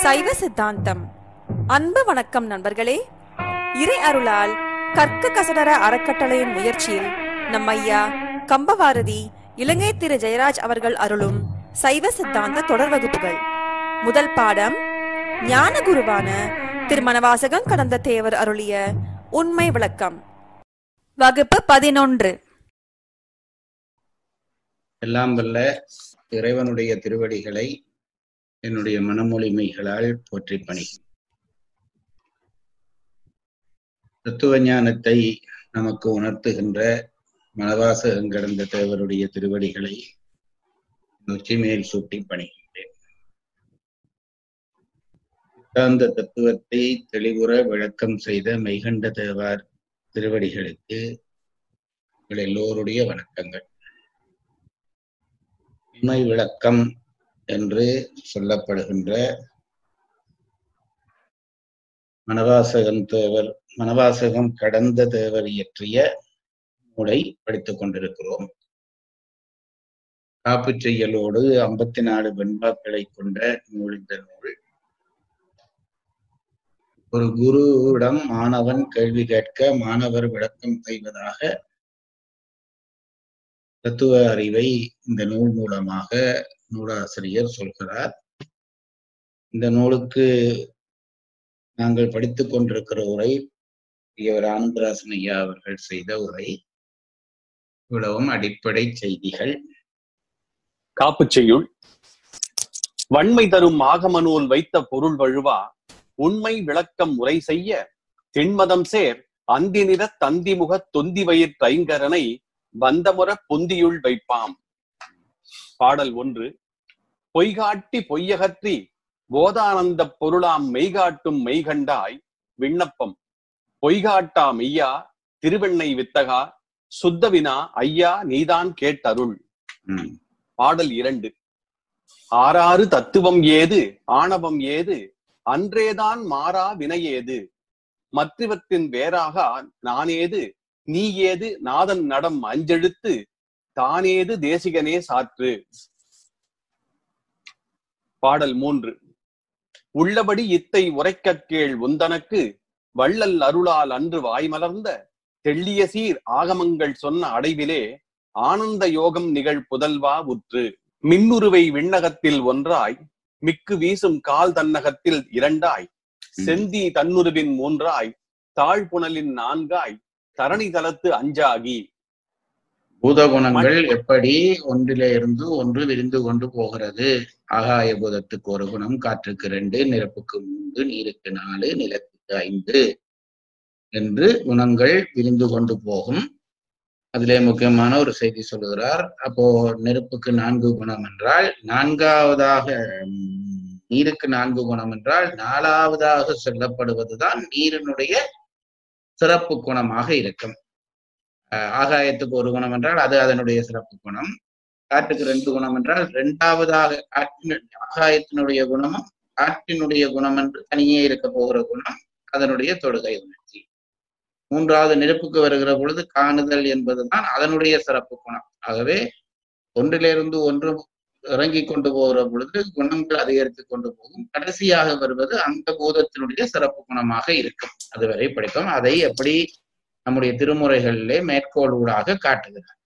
சைவ சித்தாந்தம் அன்பு வணக்கம் நண்பர்களே இறை அருளால் கற்க கசடர அறக்கட்டளையின் முயற்சியில் நம் ஐயா கம்பவாரதி இலங்கை திரு ஜெயராஜ் அவர்கள் அருளும் சைவ சித்தாந்த தொடர் வகுப்புகள் முதல் பாடம் ஞான குருவான திருமணவாசகம் கடந்த தேவர் அருளிய உண்மை விளக்கம் வகுப்பு பதினொன்று எல்லாம் வல்ல இறைவனுடைய திருவடிகளை என்னுடைய மனமொழிமைகளால் போற்றி பணி தத்துவ ஞானத்தை நமக்கு உணர்த்துகின்ற மனவாசகம் கடந்த தேவருடைய திருவடிகளை நொச்சி மேல் சூட்டி பணிகின்றேன் சித்தாந்த தத்துவத்தை தெளிவுற விளக்கம் செய்த மெய்கண்ட தேவார் திருவடிகளுக்கு உங்கள் எல்லோருடைய வணக்கங்கள் உண்மை விளக்கம் என்று சொல்லப்படுகின்ற மனவாசகம் தேவர் மனவாசகம் கடந்த தேவர் இயற்றிய நூலை படித்துக் கொண்டிருக்கிறோம் காப்புச் செய்யலோடு ஐம்பத்தி நாலு வெண்பாக்களை கொண்ட நூல் இந்த நூல் ஒரு குருவிடம் மாணவன் கேள்வி கேட்க மாணவர் விளக்கம் செய்வதாக தத்துவ அறிவை இந்த நூல் மூலமாக நூலாசிரியர் சொல்கிறார் இந்த நூலுக்கு நாங்கள் படித்துக் கொண்டிருக்கிற உரை இவர் ஆனந்தராசன் ஐயா அவர்கள் செய்த உரை இவ்வளவும் அடிப்படை செய்திகள் காப்புச் செய்யுள் வன்மை தரும் ஆகம நூல் வைத்த பொருள் வழுவா உண்மை விளக்கம் உரை செய்ய தென்மதம் சேர் அந்திநிற தந்திமுக தொந்தி வயிற் தைங்கரனை வந்தமுற பொந்தியுள் வைப்பாம் பாடல் ஒன்று பொய்காட்டி பொய்யகற்றி போதானந்த பொருளாம் மெய்காட்டும் மெய்கண்டாய் விண்ணப்பம் பொய்காட்டா மெய்யா திருவெண்ணை வித்தகா சுத்தவினா ஐயா நீதான் கேட்டருள் ம், பாடல் இரண்டு ஆறாறு தத்துவம் ஏது ஆணவம் ஏது அன்றேதான் மாறா வினையேது மற்றவற்றின் வேறாக நானேது நீ ஏது நாதன் நடம் அஞ்செழுத்து தானேது தேசிகனே சாற்று பாடல் மூன்று உள்ளபடி இத்தை உரைக்கக் கேள் உந்தனக்கு வள்ளல் அருளால் அன்று வாய்மலர்ந்த தெள்ளிய சீர் ஆகமங்கள் சொன்ன அடைவிலே ஆனந்த யோகம் நிகழ் புதல்வா உற்று மின்னுருவை விண்ணகத்தில் ஒன்றாய் மிக்கு வீசும் கால் தன்னகத்தில் இரண்டாய் செந்தி தன்னுருவின் மூன்றாய் தாழ்புணலின் நான்காய் தரணி தலத்து அஞ்சாகி பூதகுணங்கள் எப்படி ஒன்றிலே இருந்து ஒன்று விரிந்து கொண்டு போகிறது ஆகாய பூதத்துக்கு ஒரு குணம் காற்றுக்கு ரெண்டு நெருப்புக்கு மூன்று நீருக்கு நாலு நிலத்துக்கு ஐந்து என்று குணங்கள் விரிந்து கொண்டு போகும் அதிலே முக்கியமான ஒரு செய்தி சொல்லுகிறார் அப்போ நெருப்புக்கு நான்கு குணம் என்றால் நான்காவதாக ம், நீருக்கு நான்கு குணம் என்றால் நாலாவதாக சொல்லப்படுவதுதான் நீரினுடைய சிறப்பு குணமாக இருக்கும் அஹ் ஆகாயத்துக்கு ஒரு குணம் என்றால் அது அதனுடைய சிறப்பு குணம் காற்றுக்கு ரெண்டு குணம் என்றால் இரண்டாவதாக காற்றின் ஆகாயத்தினுடைய குணமும் காற்றினுடைய குணம் என்று தனியே இருக்க போகிற குணம் அதனுடைய தொடுகை உணர்ச்சி மூன்றாவது நெருப்புக்கு வருகிற பொழுது காணுதல் என்பதுதான் அதனுடைய சிறப்பு குணம் ஆகவே ஒன்றிலிருந்து ஒன்று இறங்கி கொண்டு போகிற பொழுது குணங்கள் அதிகரித்து கொண்டு போகும் கடைசியாக வருவது அந்த பூதத்தினுடைய சிறப்பு குணமாக இருக்கும் அதுவரை படித்தோம் அதை எப்படி நம்முடைய திருமுறைகளிலே மேற்கோளூடாக காட்டுகிறார்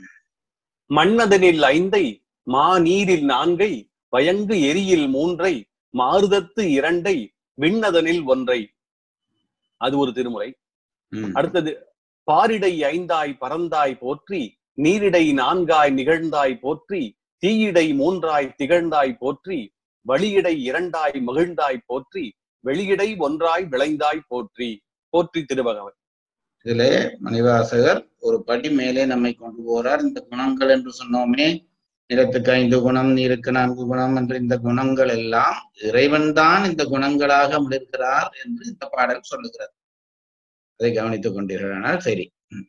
மன்னதனில் ஐந்தை மா நீரில் நான்கை வயங்கு எரியில் மூன்றை மாருதத்து இரண்டை விண்ணதனில் ஒன்றை அது ஒரு திருமுறை ம். அடுத்தது பாரிடை ஐந்தாய் பறந்தாய் போற்றி நீரிடை நான்காய் நிகழ்ந்தாய் போற்றி தீயிடை மூன்றாய் திகழ்ந்தாய் போற்றி வழியிடை இரண்டாய் மகிழ்ந்தாய் போற்றி வெளியிடை ஒன்றாய் விளைந்தாய் போற்றி போற்றி திருவகவன் இதுல மணிவாசகர் ஒரு படி மேலே நம்மை கொண்டு போறார் இந்த குணங்கள் என்று சொன்னோமே நிலத்துக்கு ஐந்து குணம் நீருக்கு நான்கு குணம் என்ற இந்த குணங்கள் எல்லாம் இறைவன்தான் இந்த குணங்களாக மிளிர்கிறார் என்று இந்த பாடல் சொல்லுகிறது அதை கவனித்துக் கொண்டீர்களானால் சரி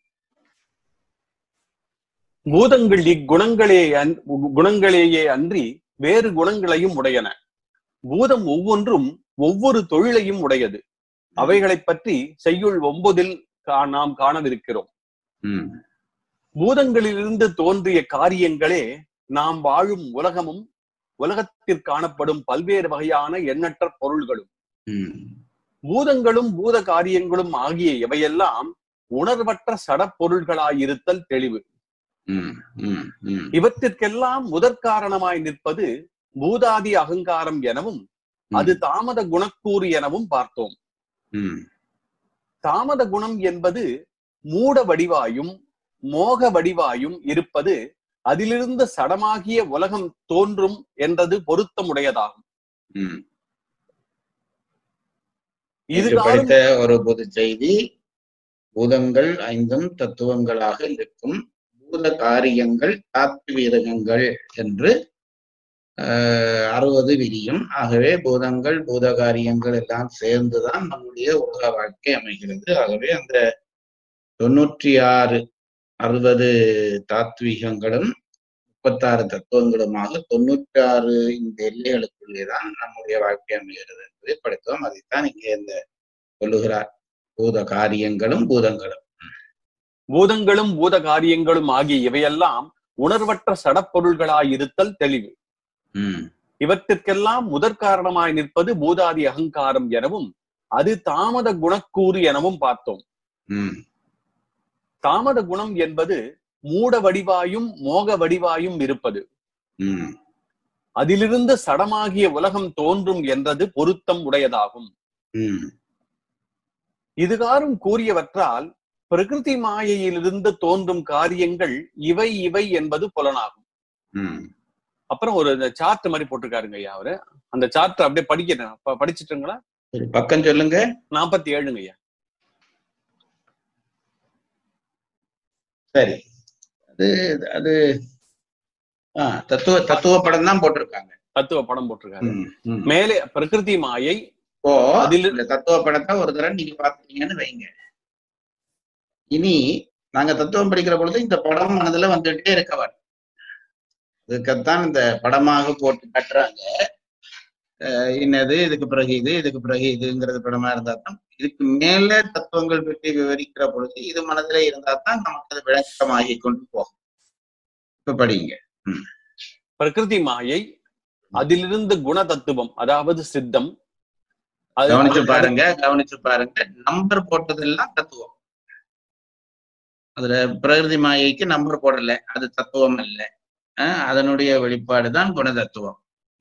பூதங்கள் இக்குணங்களே அன்- குணங்களேயே அன்றி வேறு குணங்களையும் உடையன பூதம் ஒவ்வொன்றும் ஒவ்வொரு தொழிலையும் உடையது அவைகளைப் பற்றி செய்யுள் ஒன்பதில் கா- நாம் காணவிருக்கிறோம் ம் பூதங்களிலிருந்து தோன்றிய காரியங்களே நாம் வாழும் உலகமும் உலகத்தில் காணப்படும் பல்வேறு வகையான எண்ணற்ற பொருள்களும் ம், பூதங்களும் பூத காரியங்களும் ஆகிய இவையெல்லாம் உணர்வற்ற சடப்பொருள்களாயிருத்தல் தெளிவு ம், ம், ம், இவற்றிற்கெல்லாம் முதற்காரணமாய் நிற்பது பூதாதி அகங்காரம் எனவும் அது தாமத குணக்கூறு எனவும் பார்த்தோம் ம், தாமத குணம் என்பது மூட வடிவாயும் மோக வடிவாயும் இருப்பது அதிலிருந்து சடமாகிய உலகம் தோன்றும் என்றது பொருத்தமுடையதாகும் ம். இது நேற்று படித்த ஒரு பொது செய்தி பூதங்கள் ஐந்தும் தத்துவங்களாக இருக்கும் பூத காரியங்கள் தாத்வீதகங்கள் என்று ஆஹ், அறுபது விரியும் ஆகவே பூதங்கள் பூத காரியங்கள் எல்லாம் சேர்ந்துதான் நம்முடைய உலக வாழ்க்கை அமைகிறது ஆகவே அந்த தொண்ணூற்றி ஆறு அறுபது தாத்வீகங்களும் முப்பத்தாறு தத்துவங்களுமாக தொண்ணூற்றி ஆறு இந்த எல்லைகளுக்குள்ளே தான் நம்முடைய வாழ்க்கை அமைகிறது என்பதை படித்தோம் அதைத்தான் இங்கே இந்த சொல்லுகிறார் பூத காரியங்களும் பூதங்களும் பூதங்களும் பூத காரியங்களும் ஆகிய இவையெல்லாம் உணர்வற்ற சடப்பொருள்களாயிருத்தல் தெளிவு ம் இவற்றிற்கெல்லாம் முதற்காரணமாய் நிற்பது பூதாதி அகங்காரம் எனவும் அது தாமத குணக்கூறு எனவும் பார்த்தோம் ம் தாமத குணம் என்பது மூட வடிவாயும் மோக வடிவாயும் இருப்பது ம் அதிலிருந்து சடமாகிய உலகம் தோன்றும் என்றது பொருத்தம் உடையதாகும் ம் இதுகாரும் கூறியவற்றால் பிரகிருதி மாயையிலிருந்து தோன்றும் காரியங்கள் இவை இவை என்பது புலனாகும் ம் அப்புறம் ஒரு சார்ட் மாதிரி போட்டிருக்காருங்க ஐயா அவரு அந்த சார்ட் அப்படியே படிக்கிறேன் ப- படிச்சிட்டுங்களா சரி பக்கம் சொல்லுங்க நாற்பத்தி ஏழுங்க ஐயா சரி அது அது ஆ தத்துவ தத்துவ படம் தான் போட்டிருக்காங்க தத்துவ படம் போட்டிருக்காரு ம், ம். மேலே பிரகிருதி மாயை இப்போ அதில் இந்த தத்துவ படத்தை ஒரு தடவை நீங்க பாத்தீங்கன்னு வைங்க இனி நாங்க தத்துவம் படிக்கிற பொழுது இந்த படம் மனதுல வந்துட்டே இருக்கவர் இதுக்குத்தான் இந்த படமாக போட்டு காட்டுறாங்க அஹ் இன்னது இதுக்கு பிறகு இது இதுக்கு பிறகு இதுங்கிறது படமா இருந்தா தான் இதுக்கு மேல தத்துவங்கள் பற்றி விவரிக்கிற பொழுது இது மனதுல இருந்தா தான் நமக்கு அது விளக்கமாகி கொண்டு போகும் இப்ப படிங்க பிரகிருதி மாயை அதிலிருந்து குண தத்துவம் அதாவது சித்தம் அது- கவனிச்சு அது- பாருங்க கவனிச்சு பாருங்க நம்பர் போட்டதெல்லாம் தத்துவம் அதுல பிரகிருதி மாயைக்கு நம்பர் போடல அது தத்துவம் அல்ல அஹ் அதனுடைய வெளிப்பாடு தான் குண தத்துவம்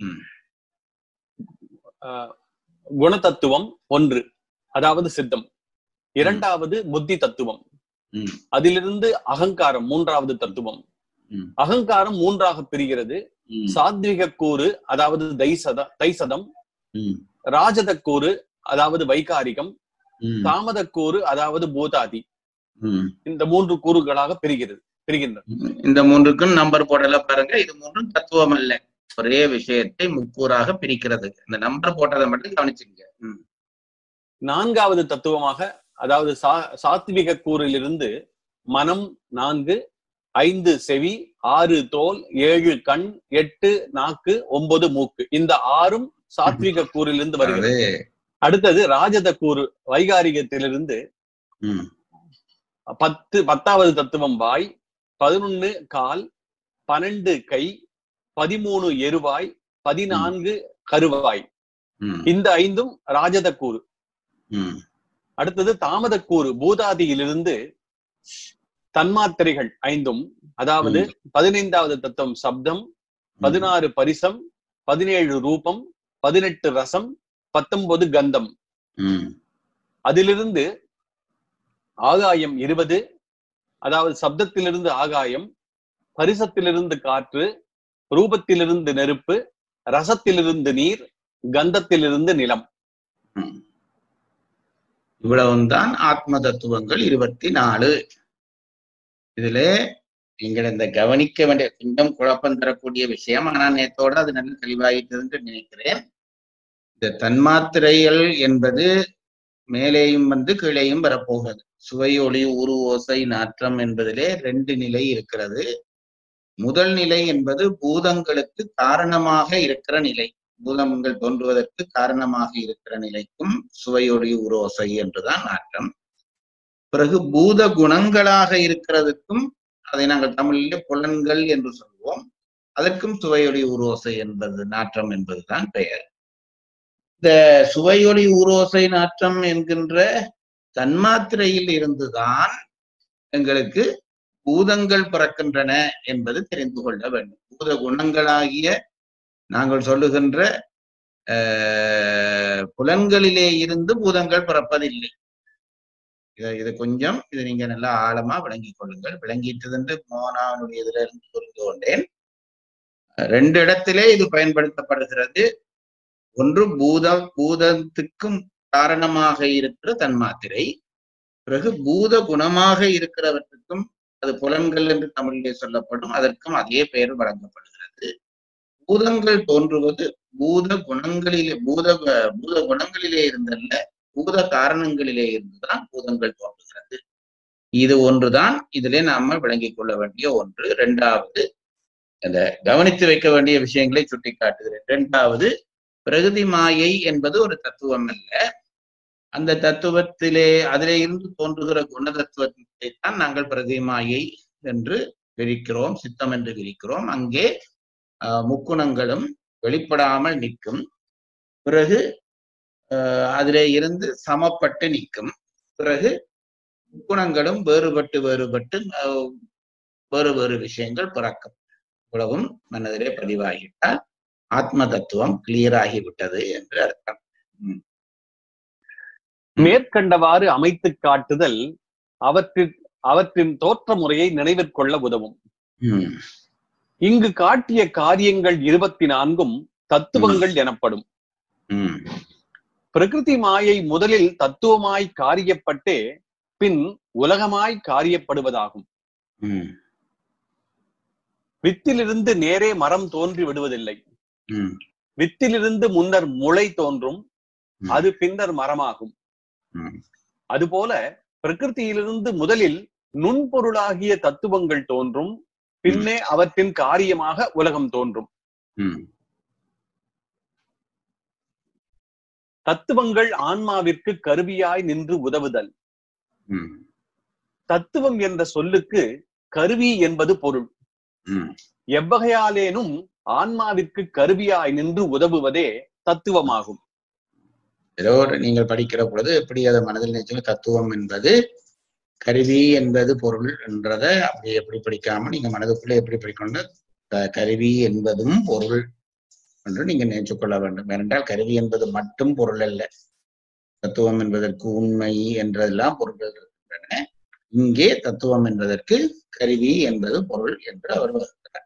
ஆஹ் குண தத்துவம் ஒன்று அதாவது சித்தம் இரண்டாவது புத்தி தத்துவம் ம். அதிலிருந்து அகங்காரம் மூன்றாவது தத்துவம் ம். அகங்காரம் மூன்றாக பிரிகிறது ம், சாத்விக கூறு அதாவது தைசத தைசதம் ம், ராஜத கூறு அதாவது வைகாரிகம் ம், தாமத கூறு அதாவது பூதாதி ம். இந்த மூன்று கூறுகளாக பிரிகிறது பிரிகின்றன இந்த மூன்றுக்கும் நம்பர் போடல பாருங்க இது மூன்றும் தத்துவம் அல்ல ஒரே விஷயத்தை முக்கூறாக பிரிக்கிறது இந்த நம்பர் போட்டதை மட்டும் கவனிச்சுங்க ம், நான்காவது தத்துவமாக அதாவது சா சாத்விக கூறிலிருந்து மனம் நான்கு ஐந்து செவி ஆறு தோல் ஏழு கண் எட்டு நாக்கு ஒன்பது மூக்கு இந்த ஆறும் சாத்விக கூறிலிருந்து வருகிறது அது அடுத்தது ராஜத கூறு வைகாரிகத்திலிருந்து ம், பத்து பத்தாவது தத்துவம் வாய் பதினொன்னு கால் பன்னெண்டு கை பதிமூணு எருவாய் பதினான்கு கருவாய் ம், இந்த ஐந்தும் ராஜத கூறு ம், அடுத்தது தாமத கூறு பூதாதியிலிருந்து தன்மாத்திரைகள் ஐந்தும் அதாவது பதினைந்தாவது தத்துவம் சப்தம் பதினாறு பரிசம் பதினேழு ரூபம் பதினெட்டு ரசம் பத்தொன்பது கந்தம் ம், அதிலிருந்து ஆகாயம் இருபது அதாவது சப்தத்திலிருந்து ஆகாயம் பரிசத்திலிருந்து காற்று ரூபத்திலிருந்து நெருப்பு ரசத்திலிருந்து நீர் கந்தத்திலிருந்து நிலம் ம். இவ்வளவுதான் ஆத்ம தத்துவங்கள் இருபத்தி நாலு இதுல நீங்கள் இந்த கவனிக்க வேண்டிய கொஞ்சம் குழப்பம் தரக்கூடிய விஷயம் ஆனா நேத்தோட அது நல்ல தெளிவாயிட்டதுன்னு நினைக்கிறேன் இந்த தன்மாத்திரைகள் என்பது மேலேயும் வந்து கீழேயும் வரப்போகிறது சுவை ஒளி உரு ஓசை நாற்றம் என்பதிலே ரெண்டு நிலை இருக்கிறது முதல் நிலை என்பது பூதங்களுக்கு காரணமாக இருக்கிற நிலை பூதங்கள் தோன்றுவதற்கு காரணமாக இருக்கிற நிலைக்கும் சுவையொளி உரோசை என்றுதான் நாட்டம் பிறகு பூத குணங்களாக இருக்கிறதுக்கும் அதை நாங்கள் தமிழிலே புலன்கள் என்று சொல்வோம் அதற்கும் சுவையொலி ஊரோசை என்பது நாற்றம் என்பதுதான் பெயர் இந்த சுவையொலி ஊரோசை நாற்றம் என்கின்ற தன்மாத்திரையில் இருந்துதான் எங்களுக்கு பூதங்கள் பிறக்கின்றன என்பது தெரிந்து கொள்ள வேண்டும் பூத குணங்களாகிய நாங்கள் சொல்லுகின்ற ஆஹ், புலன்களிலே இருந்து பூதங்கள் பிறப்பதில்லை இதை இது கொஞ்சம் இது நீங்க நல்லா ஆழமா விளங்கிக் கொள்ளுங்கள் விளங்கிட்டது என்று மோனாவுடைய இதுல இருந்து புரிந்து கொண்டேன் ரெண்டு இடத்திலே இது பயன்படுத்தப்படுகிறது ஒன்று பூத பூதத்துக்கும் காரணமாக இருக்கிற தன்மாத்திரை பிறகு பூத குணமாக இருக்கிறவற்றுக்கும் அது புலன்கள் என்று தமிழிலே சொல்லப்படும் அதற்கும் அதே பெயர் வழங்கப்படுகிறது பூதங்கள் தோன்றுவது பூத குணங்களிலே பூத பூத குணங்களிலே இருந்தல்ல பூத காரணங்களிலே இருந்துதான் பூதங்கள் தோன்றுகிறது இது ஒன்றுதான் இதிலே நாம விளங்கிக் கொள்ள வேண்டிய ஒன்று இரண்டாவது அந்த கவனித்து வைக்க வேண்டிய விஷயங்களை சுட்டி காட்டுகிறேன் இரண்டாவது பிரகதி மாயை என்பது ஒரு தத்துவம் அல்ல அந்த தத்துவத்திலே அதிலே இருந்து தோன்றுகிற குண தத்துவத்தை தான் நாங்கள் பிரகதி மாயை என்று விரிக்கிறோம் சித்தம் என்று விரிக்கிறோம் அங்கே ஆஹ், முக்குணங்களும் வெளிப்படாமல் நிற்கும் பிறகு ஆஹ், அதிலே இருந்து சமப்பட்டு நிற்கும் பிறகு முக்குணங்களும் வேறுபட்டு வேறுபட்டு ஆஹ், வேறு வேறு விஷயங்கள் பிறக்கும் இவ்வளவும் மனதிலே பதிவாகிவிட்டால் ஆத்ம தத்துவம் கிளியர் ஆகிவிட்டது என்று அர்த்தம் மேற்கண்டவாறு அமைத்துக் காட்டுதல் அவற்றின் அவற்றின் தோற்ற முறையை நினைவிற்கொள்ள உதவும் ம், இங்கு காட்டிய காரியங்கள் இருபத்தி நான்கும் தத்துவங்கள் எனப்படும் ம், பிரகிருதி மாயை முதலில் தத்துவமாய் காரியப்பட்டே பின் உலகமாய் காரியப்படுவதாகும் ம், வித்திலிருந்து நேரே மரம் தோன்றி விடுவதில்லை ம், வித்திலிருந்து முன்னர் முளை தோன்றும் ம். அது பின்னர் மரமாகும் ம். அதுபோல பிரகிருதியிலிருந்து முதலில் நுண்பொருளாகிய தத்துவங்கள் தோன்றும் பின்னே அவற்றின் காரியமாக உலகம் தோன்றும் ம், தத்துவங்கள் ஆன்மாவிற்கு கருவியாய் நின்று உதவுதல் ம், தத்துவம் என்ற சொல்லுக்கு கருவி என்பது பொருள் ம். எவ்வகையாலேனும் ஆன்மாவிற்கு கருவியாய் நின்று உதவுவதே தத்துவமாகும் ஏதோ ஒரு நீங்கள் படிக்கிற பொழுது எப்படி அதை மனதில் நினைச்சு தத்துவம் என்பது கருவி என்பது பொருள் என்றதை அப்படி எப்படி படிக்காம நீங்க மனதுக்குள்ளே எப்படி படிக்கணும் க- கருவி என்பதும் பொருள் என்று நீங்க நினைச்சுக் கொள்ள வேண்டும் ஏனென்றால் கருவி என்பது மட்டும் பொருள் அல்ல தத்துவம் என்பதற்கு உண்மை என்றதெல்லாம் பொருள்கள் இருக்கின்றன இங்கே தத்துவம் என்பதற்கு கருவி என்பது பொருள் என்று அவர் வகுக்கிறார்.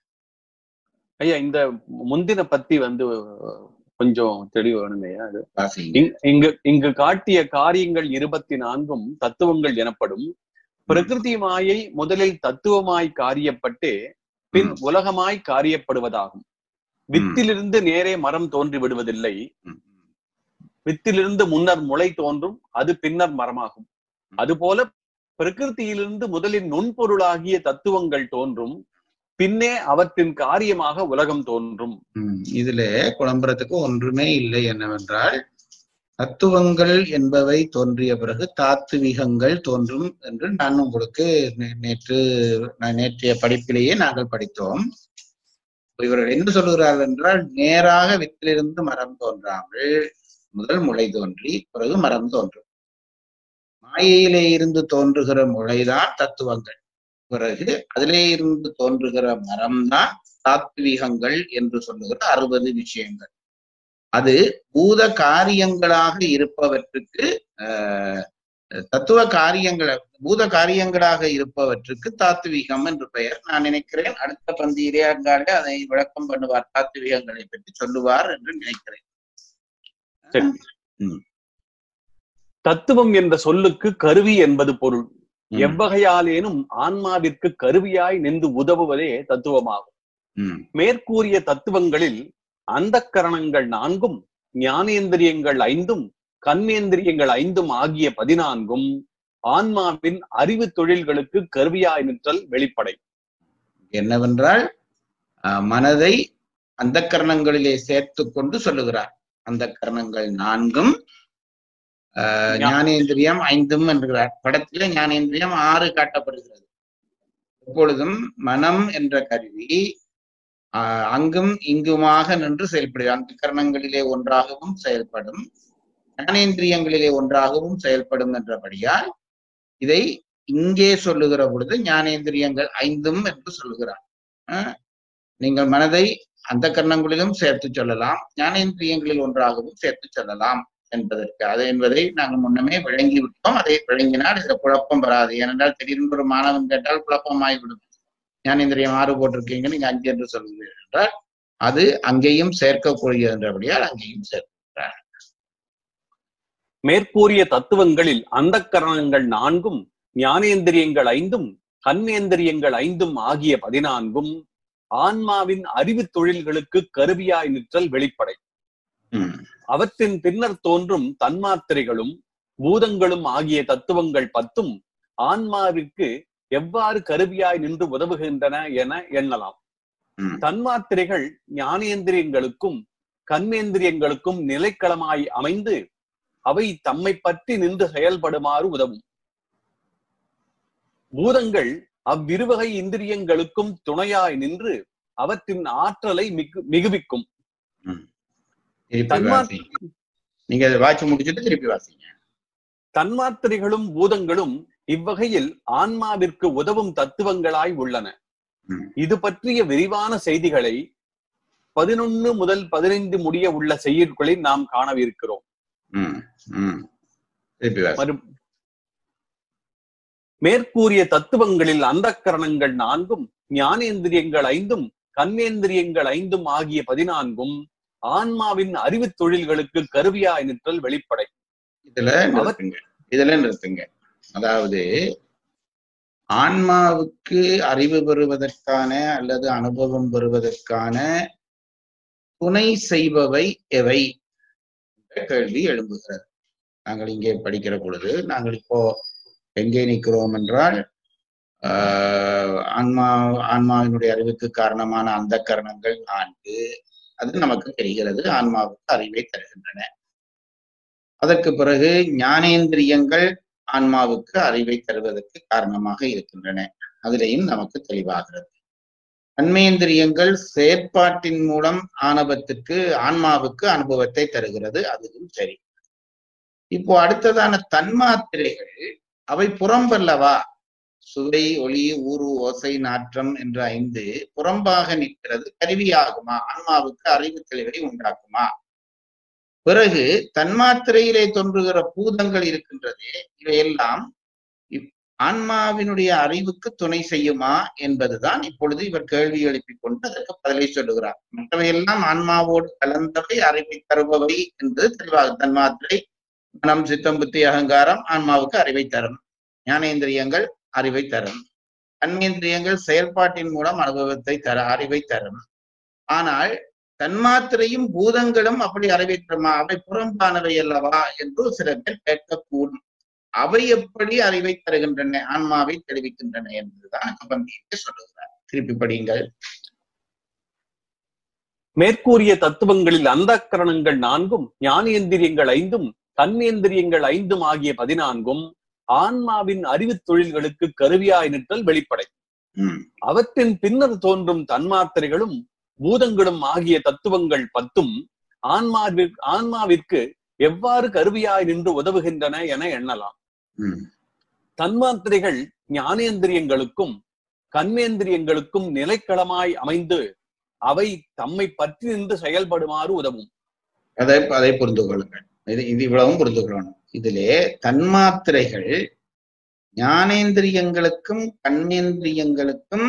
ஐயா இந்த முந்தின பத்தி வந்து கொஞ்சம் தெளிவு வேணுமையா அது வாசிங்க. இங்- இங்கு இங்கு காட்டிய காரியங்கள் இருபத்தி நான்கும் தத்துவங்கள் எனப்படும் பிரகிருதி மாயை முதலில் தத்துவமாய் காரியப்பட்டு பின் ம், உலகமாய் காரியப்படுவதாகும் வித்திலிருந்து நேரே மரம் தோன்றி விடுவதில்லை ம், வித்திலிருந்து முன்னர் முளை தோன்றும் அது பின்னர் மரமாகும் அதுபோல பிரகிருதியிலிருந்து முதலில் நுண்பொருளாகிய தத்துவங்கள் தோன்றும் பின்னே அவற்றின் காரியமாக உலகம் தோன்றும் ம். இதுல குழம்புறதுக்கு ஒன்றுமே இல்லை என்னவென்றால் தத்துவங்கள் என்பவை தோன்றிய பிறகு தாத்துவிகங்கள் தோன்றும் என்று நான் உங்களுக்கு நே- நேற்று நான் நேற்றைய படிப்பிலேயே நாங்கள் படித்தோம் இவர்கள் என்ன சொல்லுகிறார்கள் என்றால் நேராக வித்திலிருந்து மரம் தோன்றாமல் முதல் முளை தோன்றி பிறகு மரம் தோன்றும் மாயையிலே இருந்து தோன்றுகிற முளைதான் தத்துவங்கள் பிறகு அதிலே இருந்து தோன்றுகிற மரம்தான் தாத்வீகங்கள் என்று சொல்லுகிற அறுபது விஷயங்கள் அது பூத காரியங்களாக இருப்பவற்றுக்கு ஆஹ், தத்துவ காரியங்கள் பூத காரியங்களாக இருப்பவற்றுக்கு தாத்வீகம் என்று பெயர் நான் நினைக்கிறேன் அடுத்த பந்தியிலே அங்காலே அதை விளக்கம் பண்ணுவார் தாத்வீகங்களை பற்றி சொல்லுவார் என்று நினைக்கிறேன் சரி. தத்துவம் என்ற சொல்லுக்கு கருவி என்பது பொருள் ம், எவ்வகையாலேனும் ஆன்மாவிற்கு கருவியாய் நின்று உதவுவதே தத்துவமாகும் ம், மேற்கூறிய தத்துவங்களில் அந்தக்கரணங்கள் நான்கும் ஞானேந்திரியங்கள் ஐந்தும் கண்ணேந்திரியங்கள் ஐந்தும் ஆகிய பதினான்கும் ஆன்மாவின் அறிவு தொழில்களுக்கு கருவியாய் நிற்றல் வெளிப்படை என்னவென்றால் ஆஹ், மனதை அந்த கரணங்களிலே சேர்த்து கொண்டு சொல்லுகிறார் அந்த கரணங்கள் நான்கும் ஆஹ், ஞா- ஞானேந்திரியம் ஐந்தும் என்கிறார் படத்திலே ஞானேந்திரியம் ஆறு காட்டப்படுகிறது எப்பொழுதும் மனம் என்ற கருவி ஆஹ் அங்கும் இங்குமாக நின்று செயல்படும் அந்த கரணங்களிலே ஒன்றாகவும் செயல்படும் ஞானேந்திரியங்களிலே ஒன்றாகவும் செயல்படும் என்றபடியால் இதை இங்கே சொல்லுகிற பொழுது ஞானேந்திரியங்கள் ஐந்தும் என்று சொல்லுகிறார் ஆஹ் நீங்கள் மனதை அந்த கரணங்களிலும் சேர்த்து சொல்லலாம் ஞானேந்திரியங்களில் ஒன்றாகவும் சேர்த்து சொல்லலாம் என்பதற்கு அது என்பதை நாங்கள் முன்னமே விளங்கி விட்டோம் அதை விளங்கினால் இதுல குழப்பம் வராது ஏனென்றால் திடீர்னு ஒரு மாணவன் கேட்டால் குழப்பமாகிவிடும் ஞானேந்திரியம் ஆறு போட்டிருக்கீங்க நீங்க அஞ்சு என்று சொல்லுவீர்கள் என்றால் அது அங்கேயும் சேர்க்கக்கூடிய என்றபடியால் அங்கேயும் சேர்க்கிறார் மேற்கூறிய தத்துவங்களில் அந்த கரணங்கள் நான்கும் ஞானேந்திரியங்கள் ஐந்தும் கண்ணேந்திரியங்கள் ஐந்தும் ஆகிய பதினான்கும் ஆன்மாவின் அறிவு தொழில்களுக்கு கருவியாய் நிற்றல் வெளிப்படை உம் அவற்றின் பின்னர் தோன்றும் தன்மாத்திரைகளும் பூதங்களும் ஆகிய தத்துவங்கள் பத்தும் ஆன்மாவிற்கு எவ்வாறு கருவியாய் நின்று உதவுகின்றன என எண்ணலாம் உம் தன்மாத்திரைகள் ஞானேந்திரியங்களுக்கும் கண்மேந்திரியங்களுக்கும் நிலைக்களமாய் அமைந்து அவை தம்மை பற்றி நின்று செயல்படுமாறு உதவும் பூதங்கள் அவ்விருவகை இந்திரியங்களுக்கும் துணையாய் நின்று அவற்றின் ஆற்றலை மிகு மிகுவிக்கும் திருப்பி தன்மா- வாசிங்க நீங்க அதை வாட்சி முடிச்சுட்டு திருப்பி வாசிங்க தன்மாத்திரைகளும் பூதங்களும் இவ்வகையில் ஆன்மாவிற்கு உதவும் தத்துவங்களாய் உள்ளன ம். இது பற்றிய விரிவான செய்திகளை பதினொன்னு முதல் பதினைந்து முடிய உள்ள செய்யுட்களில் நாம் காணவிருக்கிறோம் உம் உம் திருப்பி வாசி மறு மேற்கூறிய தத்துவங்களில் அந்த கரணங்கள் நான்கும் ஞானேந்திரியங்கள் ஐந்தும் கண்ணேந்திரியங்கள் ஐந்தும் ஆகிய பதினான்கும் ஆன்மாவின் அறிவு தொழில்களுக்கு கருவியாய் நிற்றல் வெளிப்படை இதுல நிறுத்துங்க இதுல நிறுத்துங்க அதாவது ஆன்மாவுக்கு அறிவு பெறுவதற்கான அல்லது அனுபவம் பெறுவதற்கான துணை செய்பவை எவை என்ற கேள்வி எழும்புகிறது நாங்கள் இங்கே படிக்கிற பொழுது நாங்கள் இப்போ எங்கே நிற்கிறோம் என்றால் ஆஹ் ஆன்மா ஆன்மாவினுடைய அறிவுக்கு காரணமான அந்த கரணங்கள் நான்கு அது நமக்கு தெரிகிறது ஆன்மாவுக்கு அறிவை தருகின்றன அதற்கு பிறகு ஞானேந்திரியங்கள் ஆன்மாவுக்கு அறிவை தருவதற்கு காரணமாக இருக்கின்றன அதிலேயும் நமக்கு தெளிவாகிறது தன்மேந்திரியங்கள் செயற்பாட்டின் மூலம் ஆணவத்திற்கு ஆன்மாவுக்கு அனுபவத்தை தருகிறது அதுவும் சரி இப்போ அடுத்ததான தன்மாத்திரைகள் அவை புறம்பல்லவா சுவை ஒளி ஊறு ஓசை நாற்றம் என்ற ஐந்து புறம்பாக நிற்கிறது கருவியாகுமா ஆன்மாவுக்கு அறிவு தெளிவை உண்டாக்குமா பிறகு தன்மாத்திரையிலே தோன்றுகிற பூதங்கள் இருக்கின்றதே இவையெல்லாம் இப்- ஆன்மாவினுடைய அறிவுக்கு துணை செய்யுமா என்பதுதான் இப்பொழுது இவர் கேள்வி எழுப்பிக் கொண்டு அதற்கு பதிலை சொல்லுகிறார் மற்றவையெல்லாம் ஆன்மாவோடு கலந்தவை அறிவை தருபவை என்று தெளிவாக தன்மாத்திரை மனம் சித்தம் புத்தி அகங்காரம் ஆன்மாவுக்கு அறிவை தரும் ஞானேந்திரியங்கள் அறிவை தரும் கண்மேந்திரியங்கள் செயல்பாட்டின் மூலம் அனுபவத்தை தர அறிவை தரும் ஆனால் தன்மாத்திரையும் பூதங்களும் அப்படி அறிவை தருமா அவை புறம்பானவை அல்லவா என்று சில பேர் கேட்கக்கூடும் அவை எப்படி அறிவை தருகின்றன ஆன்மாவை தெரிவிக்கின்றன என்பதுதான் கபந்தீர்க்கு சொல்லுகிறார் திருப்பி படியுங்கள் மேற்கூறிய தத்துவங்களில் அந்த கரணங்கள் நான்கும் ஞானேந்திரியங்கள் ஐந்தும் கண்ணேந்திரியங்கள் ஐந்தும் ஆகிய பதினான்கும் ஆன்மாவின் அறிவு தொழில்களுக்கு கருவியாய் நிற்றல் வெளிப்படை உம் அவற்றின் பின்னர் தோன்றும் தன்மாத்திரைகளும் பூதங்களும் ஆகிய தத்துவங்கள் பத்தும் ஆன்மாவிற்கு ஆன்மாவிற்கு எவ்வாறு கருவியாய் நின்று உதவுகின்றன என எண்ணலாம் உம் தன்மாத்திரைகள் ஞானேந்திரியங்களுக்கும் கண்மேந்திரியங்களுக்கும் நிலைக்களமாய் அமைந்து அவை தம்மை பற்றி நின்று செயல்படுமாறு உதவும் அதை அதை புரிந்து கொள்ளுங்கள் இது இது இவ்வளவும் புரிந்து கொள்ளணும் இதிலே தன்மாத்திரைகள் ஞானேந்திரியங்களுக்கும் கண்மேந்திரியங்களுக்கும்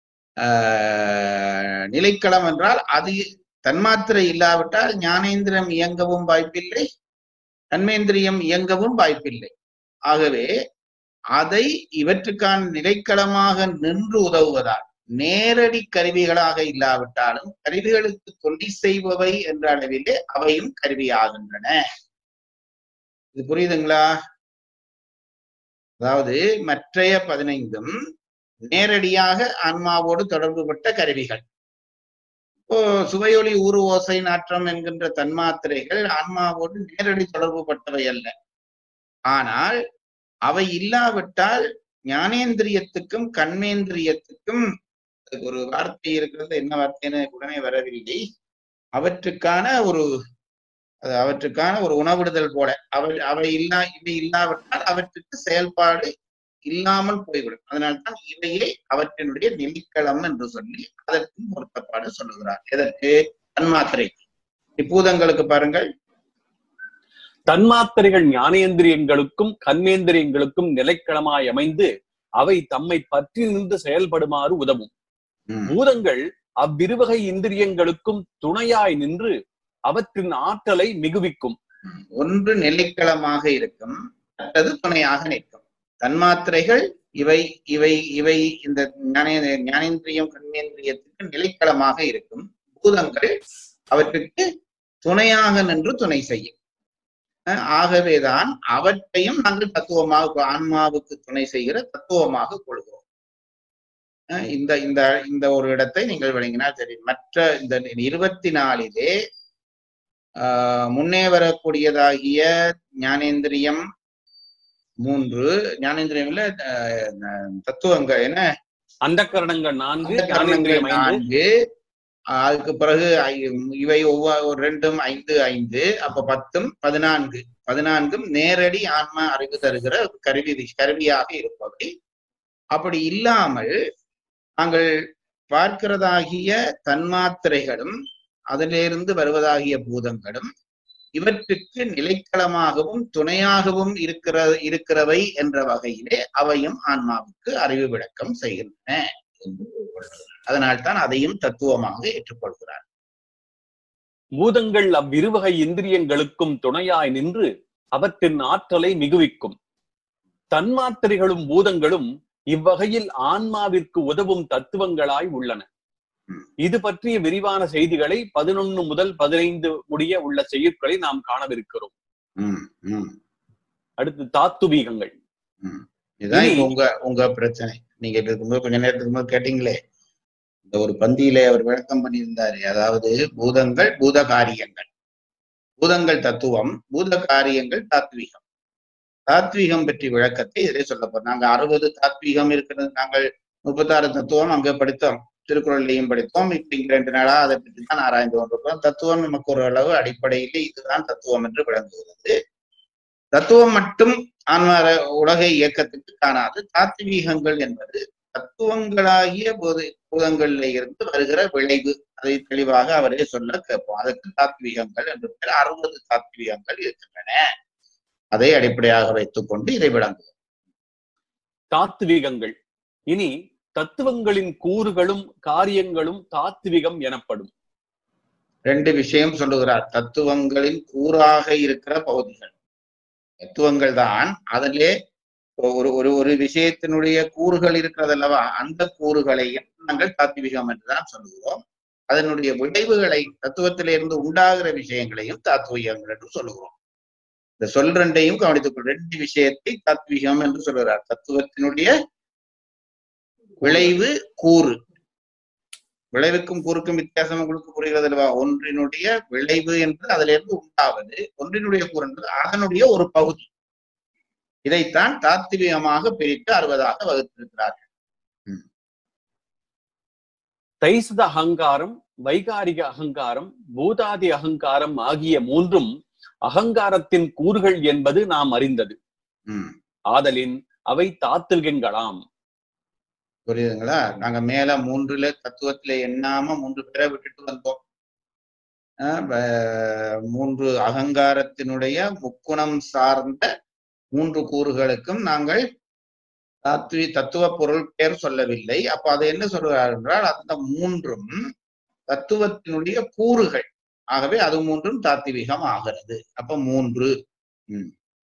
ஆஹ், நிலைக்களம் என்றால் அது தன்மாத்திரை இல்லாவிட்டால் ஞானேந்திரம் இயங்கவும் வாய்ப்பில்லை கண்மேந்திரியம் இயங்கவும் வாய்ப்பில்லை ஆகவே அதை இவற்றுக்கான நிலைக்களமாக நின்று உதவுவதால் நேரடி கருவிகளாக இல்லாவிட்டாலும் கருவிகளுக்கு தொல்லை செய்பவை என்ற அளவிலே அவையும் கருவியாகின்றன இது புரியுதுங்களா அதாவது மற்றைய பதினைந்தும் நேரடியாக ஆன்மாவோடு தொடர்புபட்ட கருவிகள் இப்போ சுவையொலி ஊறு ஓசை நாற்றம் என்கின்ற தன்மாத்திரைகள் ஆன்மாவோடு நேரடி தொடர்புபட்டவை அல்ல ஆனால் அவை இல்லாவிட்டால் ஞானேந்திரியத்துக்கும் கண்மேந்திரியத்துக்கும் அதுக்கு ஒரு வார்த்தை இருக்கிறது என்ன வார்த்தைன்னு உடனே வரவில்லை அவற்றுக்கான ஒரு அது அவற்றுக்கான ஒரு உணவிடுதல் போல அவை அவை இல்லா இவை இல்லாவிட்டால் அவற்றுக்கு செயல்பாடு இல்லாமல் போய்விடும் அதனால்தான் இவையே அவற்றினுடைய நெல்லிக்களம் என்று சொல்லி அதற்கு பொருத்தப்பாடு சொல்லுகிறார் எதற்கு தன்மாத்திரை இப்பூதங்களுக்கு பாருங்கள் தன்மாத்திரைகள் ஞானேந்திரியங்களுக்கும் கர்மேந்திரியங்களுக்கும் நிலைக்களமாய் அமைந்து அவை தம்மை பற்றி நின்று செயல்படுமாறு உதவும் ம், பூதங்கள் அவ்விருவகை இந்திரியங்களுக்கும் துணையாய் நின்று அவற்றின் ஆற்றலை மிகுவிக்கும் ம். ஒன்று நெல்லிக்களமாக இருக்கும் மற்றது துணையாக நிற்கும் தன்மாத்திரைகள் இவை இவை இவை இந்த ஞானே ஞானேந்திரியம் கர்மேந்திரியத்துக்கு நிலைக்களமாக இருக்கும் பூதங்கள் அவற்றுக்கு துணையாக நின்று துணை செய்யும் அஹ் ஆகவேதான் அவற்றையும் நாங்கள் தத்துவமாக ஆன்மாவுக்கு துணை செய்கிற தத்துவமாக கொள்கிறோம் அஹ் இந்த இந்த இந்த ஒரு இடத்தை நீங்கள் விளங்கினால் சரி மற்ற இந்த இருபத்தி நாலிலே ஆஹ் முன்னே வரக்கூடியதாகிய ஞானேந்திரியம் மூன்று ஞானேந்திரியம்ல ஆஹ் தத்துவங்கள் என்ன அந்த கரணங்கள் நான்கு அந்த கரணங்கள் ஞானேந்திரியம் ஐந்து நான்கு ஆஹ் அதுக்கு பிறகு ஐ- இவை ஒவ்வொரு ரெண்டும் ஐந்து ஐந்து அப்ப பத்தும் பதினான்கு பதினான்கும் நேரடி ஆன்ம அறிவு தருகிற கருவி கருவியாக இருப்பவை அப்படி இல்லாமல் நாங்கள் பார்க்கிறதாகிய தன்மாத்திரைகளும் அதிலிருந்து வருவதாகிய பூதங்களும் இவற்றுக்கு நிலைக்களமாகவும் துணையாகவும் இருக்கிற இருக்கிறவை என்ற வகையிலே அவையும் ஆன்மாவுக்கு அறிவு விளக்கம் செய்கின்றன என்று கொள்கிறார் அதனால்தான் அதையும் தத்துவமாக ஏற்றுக்கொள்கிறார் பூதங்கள் அவ்விருவகை இந்திரியங்களுக்கும் துணையாய் நின்று அவற்றின் ஆற்றலை மிகுவிக்கும் தன்மாத்திரைகளும் பூதங்களும் இவ்வகையில் ஆன்மாவிற்கு உதவும் தத்துவங்களாய் உள்ளன ம். இது பற்றிய விரிவான செய்திகளை பதினொன்னு முதல் பதினைந்து முடிய உள்ள செய்யுட்களை நாம் காணவிருக்கிறோம் உம் உம் அடுத்து தாத்துவீகங்கள் இதுதான் இனி- இப்ப உங்க உங்க பிரச்சனை நீங்க இருக்கும்போது கொஞ்ச நேரத்துக்கு முன்னாடி கேட்டீங்களே இந்த ஒரு பந்தியிலே அவர் விளக்கம் பண்ணியிருந்தாரு அதாவது பூதங்கள் பூத காரியங்கள் பூதங்கள் தத்துவம் பூத காரியங்கள் தாத்வீகம் தாத்வீகம் பற்றி விளக்கத்தை இதிலே சொல்ல போறோம் நாங்க அறுபது தாத்வீகம் இருக்கிறது நாங்கள் முப்பத்தாறு தத்துவம் அங்க படித்தோம் திருக்குறள்லையும் படித்தோம் இப்ப இங்க ரெண்டு நாளா அதை பற்றி தான் ஆராய்ந்து கொண்டிருக்கிறோம் தத்துவம் நமக்கு ஒரு அளவு அடிப்படையிலே இதுதான் தத்துவம் என்று விளங்குகிறது தத்துவம் மட்டும் ஆன்ம உலக இயக்கத்துக்கு காணாது தாத்வீகங்கள் என்பது தத்துவங்களாகிய போது பூதங்கள்ல இருந்து வருகிற விளைவு அதை தெளிவாக அவரே சொல்ல கேட்போம் அதற்கு தாத்வீகங்கள் என்று பெயர் அறுபது தாத்வீகங்கள் இருக்கின்றன அதை அடிப்படையாக வைத்துக் கொண்டு இதை விளங்குவோம் தாத்வீகங்கள் இனி தத்துவங்களின் கூறுகளும் காரியங்களும் தாத்விகம் எனப்படும் ரெண்டு விஷயம் சொல்லுகிறார் தத்துவங்களின் கூறாக இருக்கிற பகுதிகள் தத்துவங்கள் தான் அதிலே ஒரு ஒரு ஒரு விஷயத்தினுடைய கூறுகள் இருக்கிறது அல்லவா அந்த கூறுகளையும் நாங்கள் தாத்விகம் என்றுதான் சொல்லுகிறோம் அதனுடைய விளைவுகளை தத்துவத்திலிருந்து உண்டாகிற விஷயங்களையும் தாத்வீகங்கள் என்று சொல்லுகிறோம் இந்த சொல் ரெண்டையும் கவனித்துக் கொள் ரெண்டு விஷயத்தை தாத்வீகம் என்று சொல்லுகிறார் தத்துவத்தினுடைய விளைவு கூறு விளைவுக்கும் கூறுக்கும் வித்தியாசம் உங்களுக்கு புரிகிறது அல்லவா ஒன்றினுடைய விளைவு என்று அதிலிருந்து இருந்து உண்டாவது ஒன்றினுடைய கூறு என்பது அதனுடைய ஒரு பகுதி இதைத்தான் தாத்வீகமாக பிரித்து அறுபதாக வகுத்திருக்கிறார்கள் தைசத அகங்காரம் வைகாரிக அகங்காரம் பூதாதி அகங்காரம் ஆகிய மூன்றும் அகங்காரத்தின் கூறுகள் என்பது நாம் அறிந்தது உம் ஆதலின் அவை தாத்துவிகங்களாம் புரியுதுங்களா நாங்க மேல மூன்றுல தத்துவத்துல எண்ணாம மூன்று பேரை விட்டுட்டு வந்தோம் ஆஹ் வ- மூன்று அகங்காரத்தினுடைய முக்குணம் சார்ந்த மூன்று கூறுகளுக்கும் நாங்கள் தத்துவ தத்துவ பொருள் பெயர் சொல்லவில்லை அப்ப அதை என்ன சொல்கிறார் என்றால் அந்த மூன்றும் தத்துவத்தினுடைய கூறுகள் ஆகவே அது மூன்றும் தாத்விகம் ஆகிறது அப்ப மூன்று